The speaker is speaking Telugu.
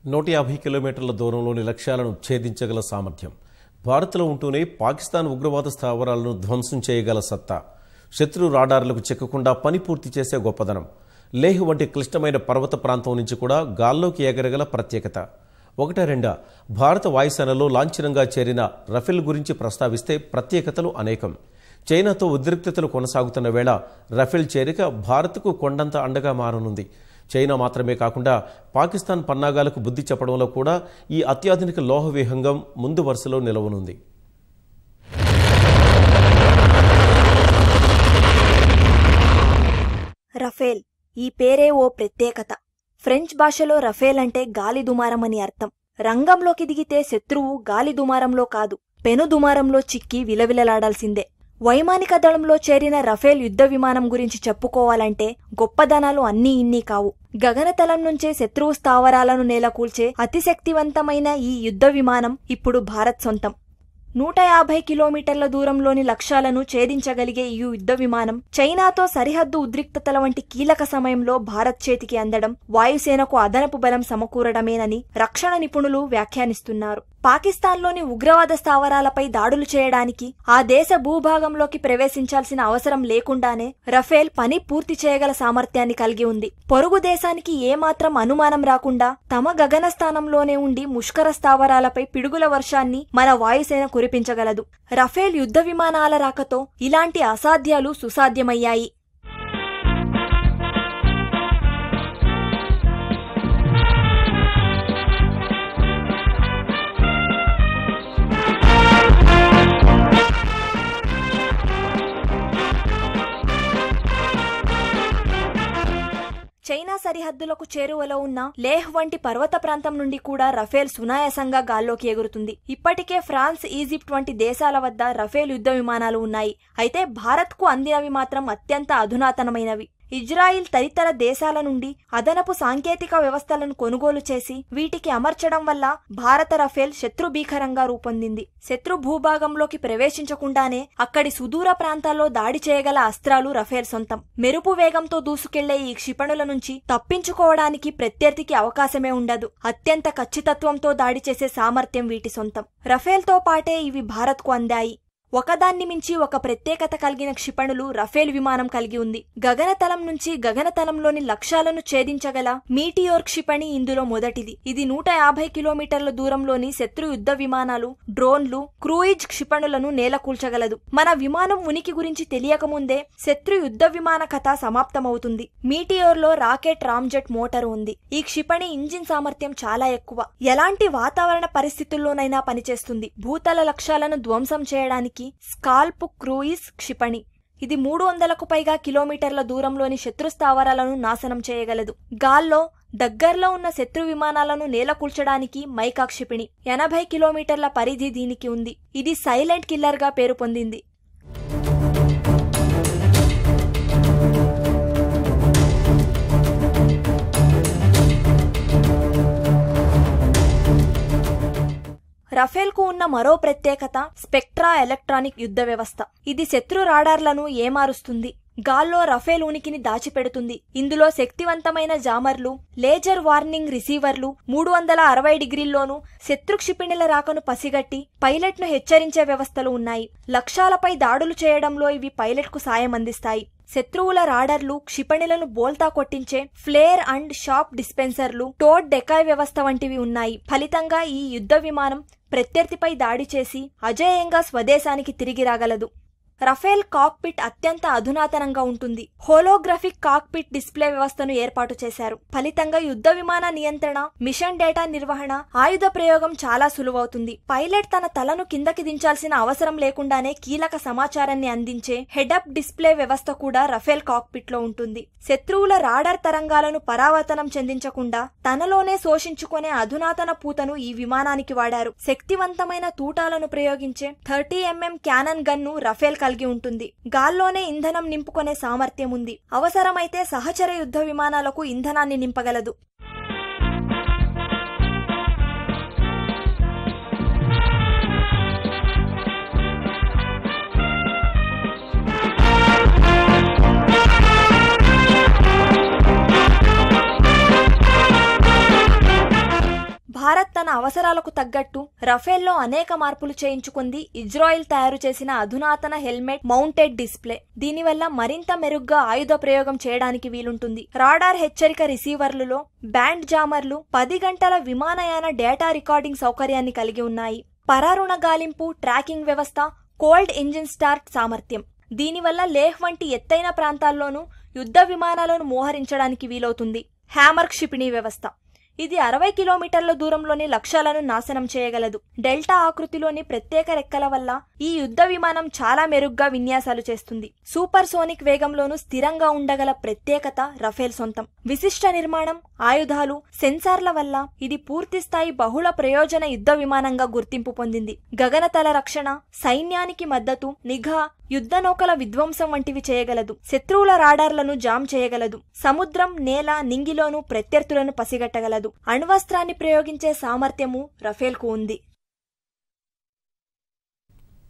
నూట యాభై కిలోమీటర్ల దూరంలోని లక్ష్యాలను ఛేదించగల సామర్థ్యం భారత్లో ఉంటూనే పాకిస్తాన్ ఉగ్రవాద స్థావరాలను ధ్వంసం చేయగల సత్తా శత్రు రాడార్లకు చిక్కకుండా పని పూర్తి చేసే గొప్పదనం లేహ్ వంటి క్లిష్టమైన పర్వత ప్రాంతం నుంచి కూడా గాల్లోకి ఎగరగల ప్రత్యేకత ఒకట రెండా భారత వాయుసేనలో లాంఛనంగా చేరిన రఫేల్ గురించి ప్రస్తావిస్తే ప్రత్యేకతలు అనేకం చైనాతో ఉద్రిక్తతలు కొనసాగుతున్న వేళ రఫేల్ చేరిక భారత్కు కొండంత అండగా మారనుంది చైనా మాత్రమే కాకుండా పాకిస్తాన్ పన్నాగాలకు బుద్ధి చెప్పడంలో కూడా ఈ అత్యాధునిక లోహ విహంగం ముందు వరుసలో నిలవనుంది రఫేల్ ఈ పేరే ఓ ప్రత్యేకత ఫ్రెంచ్ భాషలో రఫేల్ అంటే గాలి దుమారం అని అర్థం రంగంలోకి దిగితే శత్రువు గాలి దుమారంలో కాదు పెను దుమారంలో చిక్కి విలవిలలాడాల్సిందే వైమానిక దళంలో చేరిన రఫేల్ యుద్ధ విమానం గురించి చెప్పుకోవాలంటే గొప్పదనాలు అన్నీ ఇన్నీ కావు గగనతలం నుంచే శత్రువు స్థావరాలను నేలకూల్చే అతిశక్తివంతమైన ఈ యుద్ధ విమానం ఇప్పుడు భారత్ సొంతం నూట యాభై కిలోమీటర్ల దూరంలోని లక్ష్యాలను ఛేదించగలిగే ఈ యుద్ధ విమానం చైనాతో సరిహద్దు ఉద్రిక్తతల వంటి కీలక సమయంలో భారత్ చేతికి అందడం వాయుసేనకు అదనపు బలం సమకూరడమేనని రక్షణ నిపుణులు వ్యాఖ్యానిస్తున్నారు పాకిస్తాన్లోని ఉగ్రవాద స్థావరాలపై దాడులు చేయడానికి ఆ దేశ భూభాగంలోకి ప్రవేశించాల్సిన అవసరం లేకుండానే రఫేల్ పని పూర్తి చేయగల సామర్థ్యాన్ని కలిగి ఉంది పొరుగు దేశానికి ఏమాత్రం అనుమానం రాకుండా తమ గగన స్థానంలోనే ఉండి ముష్కర స్థావరాలపై పిడుగుల వర్షాన్ని మన వాయుసేన కురిపించగలదు రఫేల్ యుద్ధ విమానాల రాకతో ఇలాంటి అసాధ్యాలు సుసాధ్యమయ్యాయి చైనా సరిహద్దులకు చేరువలో ఉన్న లేహ్ వంటి పర్వత ప్రాంతం నుండి కూడా రఫేల్ సునాయాసంగా గాల్లోకి ఎగురుతుంది ఇప్పటికే ఫ్రాన్స్ ఈజిప్ట్ వంటి దేశాల వద్ద రఫేల్ యుద్ధ విమానాలు ఉన్నాయి అయితే భారత్కు అందినవి మాత్రం అత్యంత అధునాతనమైనవి ఇజ్రాయిల్ తదితర దేశాల నుండి అదనపు సాంకేతిక వ్యవస్థలను కొనుగోలు చేసి వీటికి అమర్చడం వల్ల భారత రఫేల్ శత్రు భీకరంగా రూపొందింది శత్రు భూభాగంలోకి ప్రవేశించకుండానే అక్కడి సుదూర ప్రాంతాల్లో దాడి చేయగల అస్త్రాలు రఫేల్ సొంతం మెరుపు వేగంతో దూసుకెళ్లే ఈ క్షిపణుల నుంచి తప్పించుకోవడానికి ప్రత్యర్థికి అవకాశమే ఉండదు అత్యంత ఖచ్చితత్వంతో దాడి చేసే సామర్థ్యం వీటి సొంతం రఫేల్తో పాటే ఇవి భారత్కు అందాయి ఒకదాన్ని మించి ఒక ప్రత్యేకత కలిగిన క్షిపణులు రఫేల్ విమానం కలిగి ఉంది గగనతలం నుంచి గగనతలంలోని లక్ష్యాలను ఛేదించగల మీటియోర్ క్షిపణి ఇందులో మొదటిది ఇది నూట యాభై కిలోమీటర్ల దూరంలోని శత్రు యుద్ధ విమానాలు డ్రోన్లు క్రూయిజ్ క్షిపణులను నేలకూల్చగలదు మన విమానం ఉనికి గురించి తెలియకముందే శత్రు యుద్ధ విమాన కథ సమాప్తమవుతుంది మీటియోర్లో రాకెట్ రామ్జెట్ మోటార్ ఉంది ఈ క్షిపణి ఇంజిన్ సామర్థ్యం చాలా ఎక్కువ ఎలాంటి వాతావరణ పరిస్థితుల్లోనైనా పనిచేస్తుంది భూతల లక్ష్యాలను ధ్వంసం చేయడానికి స్కాల్ప్ క్రూయిజ్ క్షిపణి ఇది మూడు వందలకు పైగా కిలోమీటర్ల దూరంలోని శత్రు స్థావరాలను నాశనం చేయగలదు గాల్లో దగ్గర్లో ఉన్న శత్రు విమానాలను నేలకూల్చడానికి మైకా క్షిపణి ఎనభై కిలోమీటర్ల పరిధి దీనికి ఉంది ఇది సైలెంట్ కిల్లర్గా పేరు పొందింది రఫేల్కు ఉన్న మరో ప్రత్యేకత స్పెక్ట్రా ఎలక్ట్రానిక్ యుద్ధ వ్యవస్థ ఇది శత్రు రాడార్లను ఏమారుస్తుంది గాల్లో రఫేల్ ఉనికిని దాచిపెడుతుంది ఇందులో శక్తివంతమైన జామర్లు లేజర్ వార్నింగ్ రిసీవర్లు మూడు వందల అరవై డిగ్రీల్లోనూ శత్రు క్షిపణిల రాకను పసిగట్టి పైలట్ను హెచ్చరించే వ్యవస్థలు ఉన్నాయి లక్ష్యాలపై దాడులు చేయడంలో ఇవి పైలట్కు సాయం అందిస్తాయి శత్రువుల రాడర్లు క్షిపణులను బోల్తా కొట్టించే ఫ్లేర్ అండ్ షాప్ డిస్పెన్సర్లు టోడ్ డెకాయ్ వ్యవస్థ వంటివి ఉన్నాయి ఫలితంగా ఈ యుద్ధ విమానం ప్రత్యర్థిపై దాడి చేసి అజేయంగా స్వదేశానికి తిరిగి రాగలదు రఫేల్ కాక్పిట్ అత్యంత అధునాతనంగా ఉంటుంది హోలోగ్రఫిక్ కాక్పిట్ డిస్ప్లే వ్యవస్థను ఏర్పాటు చేశారు ఫలితంగా యుద్ధ విమాన నియంత్రణ మిషన్ డేటా నిర్వహణ ఆయుధ ప్రయోగం చాలా సులువవుతుంది పైలట్ తన తలను కిందకి దించాల్సిన అవసరం లేకుండానే కీలక సమాచారాన్ని అందించే హెడప్ డిస్ప్లే వ్యవస్థ కూడా రఫేల్ కాక్పిట్ లో ఉంటుంది శత్రువుల రాడర్ తరంగాలను పరావర్తనం చెందించకుండా తనలోనే శోషించుకునే అధునాతన పూతను ఈ విమానానికి వాడారు శక్తివంతమైన తూటాలను ప్రయోగించే thirty mm cannon gun Rafale కలిగి ఉంటుంది గాల్లోనే ఇంధనం నింపుకునే సామర్థ్యం ఉంది అవసరమైతే సహచర యుద్ధ విమానాలకు ఇంధనాన్ని నింపగలదు భారత్ తన అవసరాలకు తగ్గట్టు రఫేల్లో అనేక మార్పులు చేయించుకుంది ఇజ్రాయిల్ తయారు చేసిన అధునాతన హెల్మెట్ మౌంటెడ్ డిస్ప్లే దీనివల్ల మరింత మెరుగ్గా ఆయుధ ప్రయోగం చేయడానికి వీలుంటుంది రాడార్ హెచ్చరిక రిసీవర్లులో బ్యాండ్ జామర్లు పది గంటల విమానయాన డేటా రికార్డింగ్ సౌకర్యాన్ని కలిగి ఉన్నాయి పరారుణ గాలింపు ట్రాకింగ్ వ్యవస్థ కోల్డ్ ఇంజిన్ స్టార్ట్ సామర్థ్యం దీనివల్ల లేహ్ వంటి ఎత్తైన ప్రాంతాల్లోనూ యుద్ధ విమానాలను మోహరించడానికి వీలవుతుంది హ్యామర్ క్షిపిణి వ్యవస్థ ఇది అరవై కిలోమీటర్ల దూరంలోని లక్ష్యాలను నాశనం చేయగలదు డెల్టా ఆకృతిలోని ప్రత్యేక రెక్కల వల్ల ఈ యుద్ధ విమానం చాలా మెరుగ్గా విన్యాసాలు చేస్తుంది సూపర్ సోనిక్ వేగంలోనూ స్థిరంగా ఉండగల ప్రత్యేకత రఫేల్ సొంతం విశిష్ట నిర్మాణం ఆయుధాలు సెన్సార్ల వల్ల ఇది పూర్తిస్థాయి బహుళ ప్రయోజన యుద్ధ విమానంగా గుర్తింపు పొందింది గగనతల రక్షణ సైన్యానికి మద్దతు నిఘా యుద్ధ నౌకల విధ్వంసం వంటివి చేయగలదు శత్రువుల రాడార్లను జామ్ చేయగలదు సముద్రం నేల నింగిలోనూ ప్రత్యర్థులను పసిగట్టగలదు అణ్వస్త్రాన్ని ప్రయోగించే సామర్థ్యము రఫేల్కు ఉంది